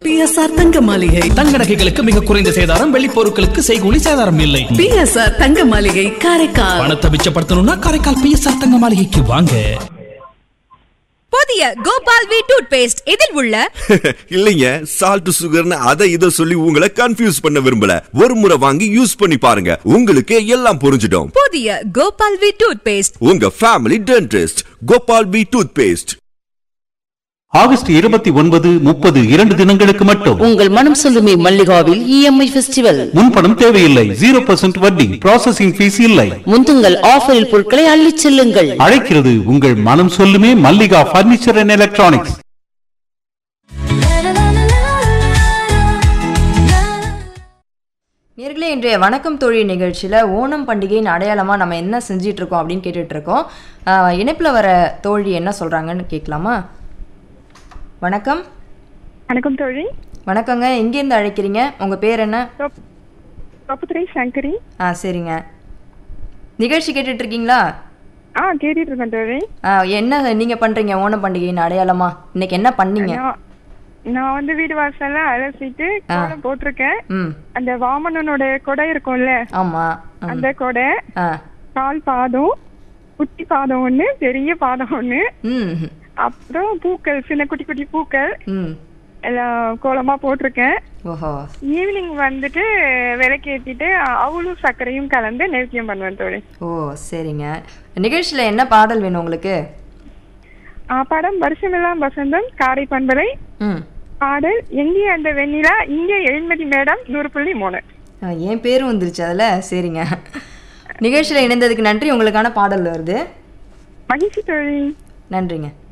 PSR தங்க மாளிகை தங்க நகைகளுக்கு மிக குறைந்த சேதாரம் வெள்ளி பொருட்களுக்கு செய்கூலி சேதாரம் இல்லை பிஎஸ்ஆர் தங்க மாளிகை காரைக்கால் பணத்தை மிச்சப்படுத்தணும்னா காரைக்கால் பிஎஸ்ஆர் தங்க மாளிகைக்கு வாங்க புதிய கோபால் வி டூத் பேஸ்ட் இதில் உள்ள இல்லைங்க சால்ட் சுகர்னு அதை இதை சொல்லி உங்களை கன்ஃபியூஸ் பண்ண விரும்பல ஒரு முறை வாங்கி யூஸ் பண்ணி பாருங்க உங்களுக்கு எல்லாம் புரிஞ்சிடும் புதிய கோபால் வி டூத் பேஸ்ட் உங்க ஃபேமிலி டென்டிஸ்ட் கோபால் பி டூத் பேஸ்ட் ஆகஸ்ட் இருபத்தி ஒன்பது முப்பது இரண்டு தினங்களுக்கு மட்டும் உங்கள் மனம் சொல்லுமே மல்லிகாவில் இஎம்ஐ ஃபெஸ்டிவல் முன்பணம் தேவையில்லை ஜீரோ பர்சன்ட் வட்டி ப்ராசஸிங் ஃபீஸ் இல்லை முந்துங்கள் ஆஃபரில் பொருட்களை அள்ளிச் செல்லுங்கள் அழைக்கிறது உங்கள் மனம் சொல்லுமே மல்லிகா பர்னிச்சர் அண்ட் எலக்ட்ரானிக்ஸ் நேர்களே இன்றைய வணக்கம் தொழில் நிகழ்ச்சியில் ஓணம் பண்டிகையின் அடையாளமாக நம்ம என்ன செஞ்சிட்டு இருக்கோம் அப்படின்னு கேட்டுட்டு இருக்கோம் இணைப்பில் வர தோழி என்ன சொல்கிறாங்கன்னு கேட்கலாமா வணக்கம் வணக்கம் தோழி வணக்கங்க எங்கேருந்து அழைக்கிறீங்க உங்கள் பேர் என்ன தப்புத்துறை சங்கரி ஆ சரிங்க நிகழ்ச்சி கேட்டுட்டு இருக்கீங்களா ஆ கேட்டுட்டு இருக்கேன் தோழி ஆ, என்ன நீங்கள் பண்ணுறீங்க ஓணம் பண்டிகையின் அடையாளமா இன்னைக்கு என்ன பண்ணீங்க நான் நான் வந்து வீடு வாசல்ல அலசிட்டு கோலம் போட்டிருக்கேன் ம் அந்த வாமனனோட கொடை இருக்கும்ல ஆமாம் அந்த கொடை ஆ கால் பாதம் குட்டி பாதம் ஒண்ணு பெரிய பாதம் ஒண்ணு ம் அப்புறம் பூக்கள் சின்ன குட்டி குட்டி பூக்கள் ம் எல்லாம் கோலமா போட்டிருக்கேன் ஓஹோ ஈவினிங் வந்துட்டு விளக்கு ஏத்திட்டு அவளும் சர்க்கரையும் கலந்து நெருக்கியம் பண்ணுவேன் தோழி ஓ சரிங்க நிகழ்ச்சியில் என்ன பாடல் வேணும் உங்களுக்கு ஆ, படம் வருஷமெல்லாம் வசந்தம் காரை பண்பலை ம் பாடல் எங்கே அந்த வெண்ணிலா இங்கே எழுமதி மேடம் நூறு புள்ளி மூணு ஆ, என் பேரும் வந்துருச்சு அதில் சரிங்க நிகழ்ச்சியில் இணைந்ததுக்கு நன்றி உங்களுக்கான பாடல் வருது மகிழ்ச்சி தொழில் நன்றிங்க